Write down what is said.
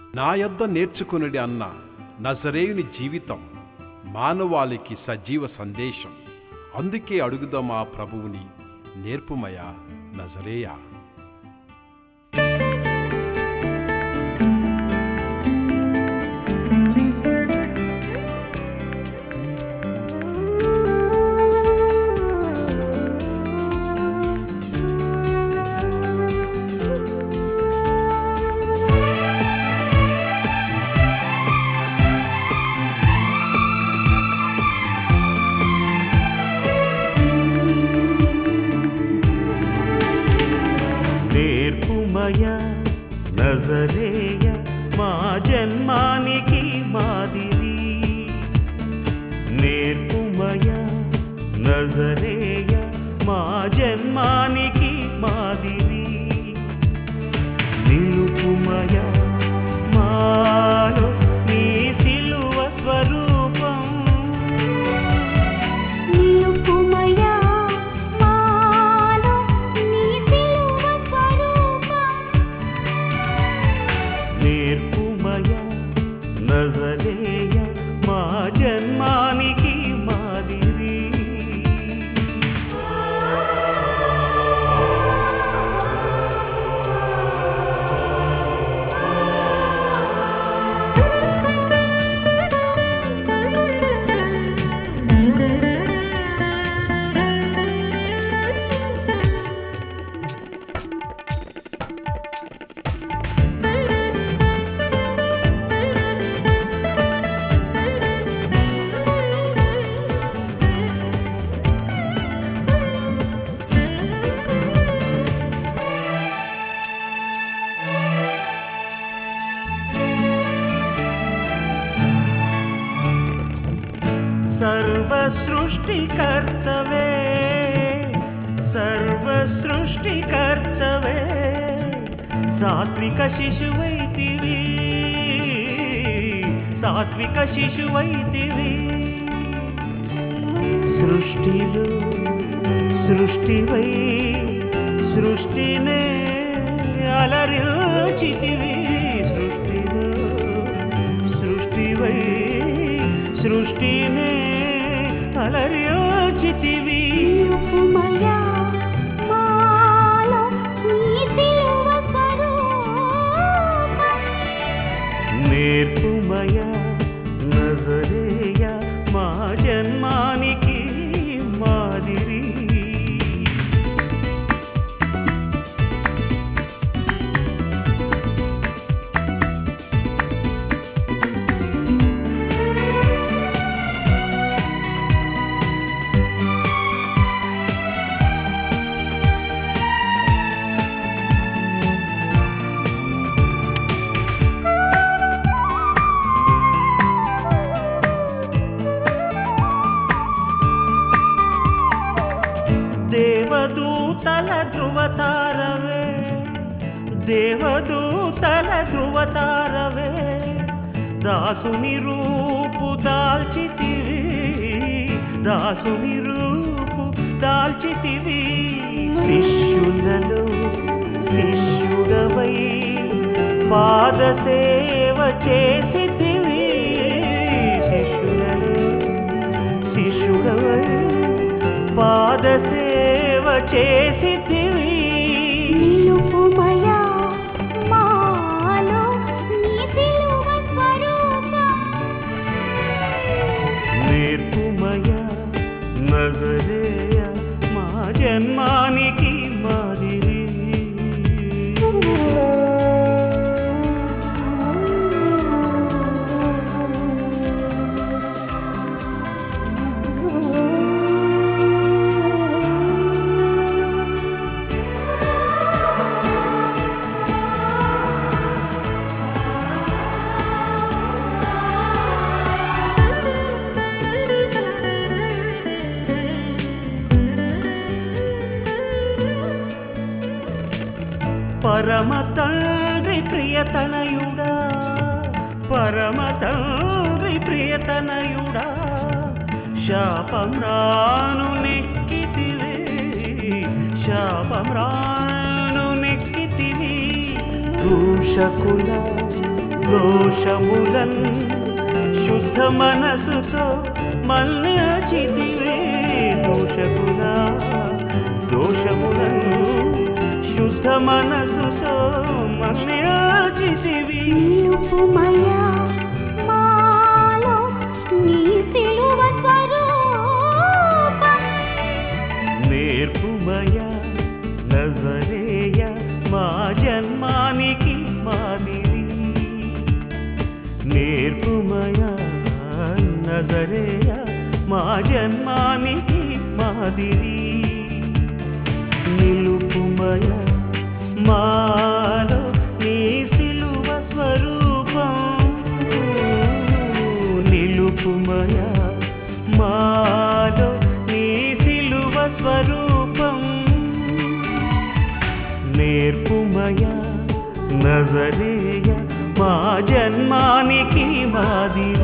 నా యొద్ద నేర్చుకునుడి అన్న నజరేయుని జీవితం మానవాళికి సజీవ సందేశం అందుకే అడుగుదాం ఆ ప్రభువుని నేర్పుమయా నజరేయా నేర్పుమయ నజరేయ మా జన్మానికి మాదిరి నేర్పుమయ నజరేయ మా జన్మానికి మాదిరి నిలుపుమయ మాలో నీ సిలువ స్వరూపం నిలుపుమయా మాలో నీ సిలువ స్వరూపం నేర్పుమయ నజరేయ మా జన్మానికి మాదిరి సర్వ సృష్టికర్తవే సర్వ సృష్టికర్తవే సాత్విక శిశువైతివి సాత్విక శిశువైతివి సృష్టిలో సృష్టివై సృష్టినే అలరించితివి సృష్టిలో సృష్టివై సృష్టినే అలరించితివి నిలుపుమయా మాలో నీ సిలువ స్వరూపం నేర్పుమయ నజరేయ మా జన్మానికి మాదిరి దేవదూతల ధృవతారవే దేవదూతల ధృవతారవే దాసుని రూపు దాల్చితివి దాసుని రూపు దాల్చితివి శిష్యులలో శిష్యుడవై పాద సేవ చేసితివి శిష్యులలో శిష్యుడవై పాద సేవ చేసితివి నిలుపుమయా మాలో నీ సిలువ స్వరూపం నేర్పుమయ నజరేయ మా జన్మానికి మాదిరి పరమ తండ్రి ప్రియతనయుడా పరమ తండ్రి ప్రియతనయుడా శాపం రాను నెక్కితివే శాపం రాను నెక్కితివి దూషకుల దోషములన్ శుద్ధ మనసుతో మల్లచితివే దోషములా దోషములన్ శుద్ధ మనసుతో మల్లచితివి నిలుపుమయా మాలో నీ సిలువ స్వరూపం నేర్పుమయ నజరేయ మా జన్మానికి మాదిరి నేర్పుమయ నజరేయ మా జన్మానికి మాదిరి నిలుపుమయ మాలో నీ సిలువ స్వరూపం నిలుపుమయ మాలో నీ సిలువ స్వరూపం నేర్పుమయ నజరేయ మా జన్మానికి మాదిరి